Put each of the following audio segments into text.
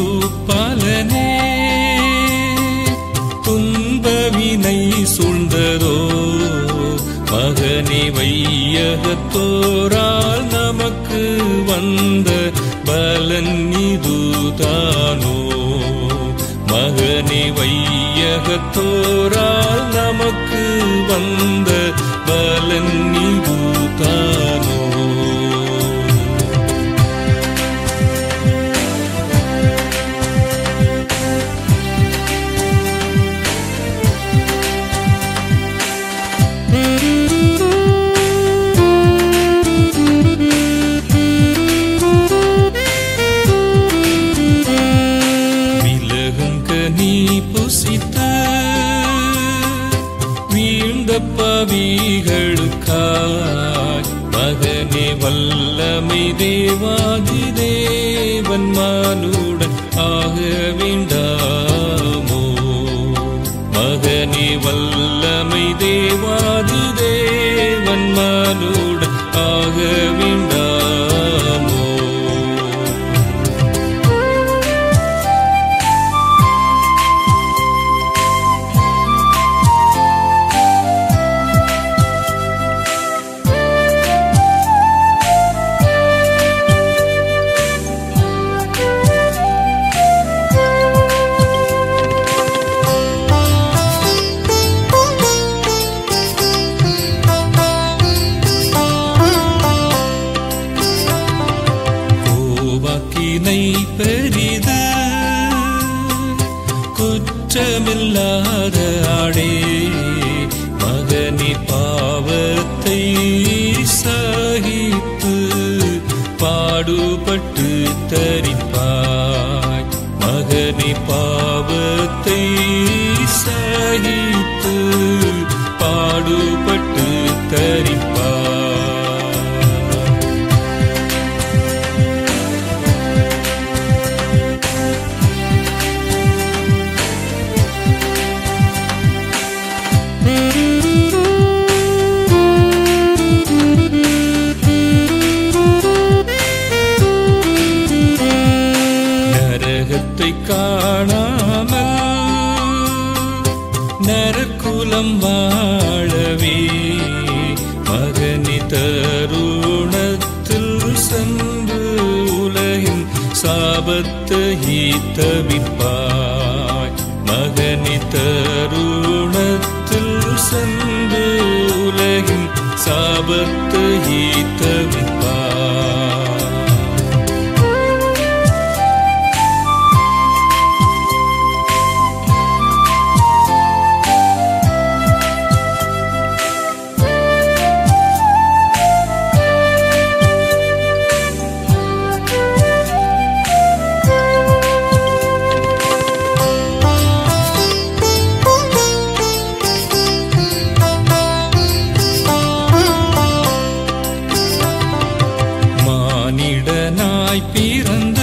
பலனே துன்பவினை சூழ்ந்ததோ மகனே வையகத்தோரால் நமக்கு வந்த பலன் இதுதானோ மகனே வையகத்தோரால் நமக்கு வந்த பலன் இதுதானோ விலகும் கனி புசித்த வீழ்ந்த பவிகளுக்காய் மகனே வல்லமை தேவாதி தேவன் மானுடன் ஆக வேண்டாமோ மகனே வல்லமை தேவாதி தேவன் மானுடன் ஆக வேண்டாமோ கோவாக்கினை பெரிது குற்றமில்லாத ஆடே மகனி பாவத்தை சகித்து பாடுபட்டு தரிப்பாய் மகனி பாவத்தை சகித்து பாடுபட்டு தரிப்பாய் நரகத்தை காணாமல் நரக்குலம் வாழவே மகனி தருணத்தில் சென்று உலகின் சாபத்தை தவிப்பாய் மகனி தருணத்தில் சென்று உலகின் சாபத்தை தவிப்பாய் மானிடனாய் பிறந்த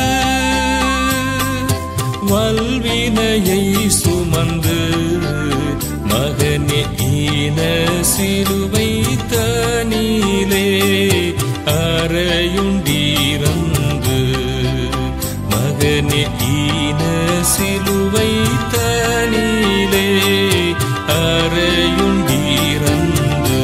வல்வினையை சுமந்து மகனே ஈன சிலுவை தனிலே அறையுண்டீரந்து மகனே ஈன சிலுவை தனிலே அறையுண்டீரந்து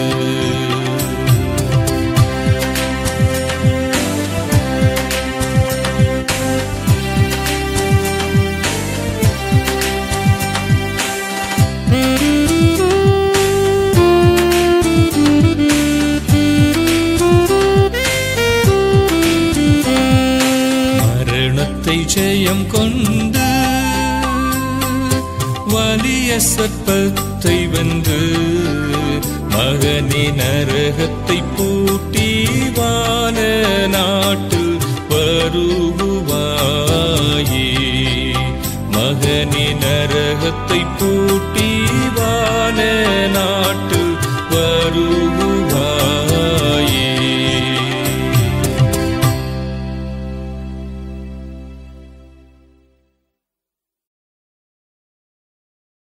மரணத்தை ஜெயம் கொண்டு வலிய சர்ப்பத்தை வென்று மகனி நரகத்தை பூட்டி வான நாட்டில் வருவாயே மகனி நரகத்தை பூட்டி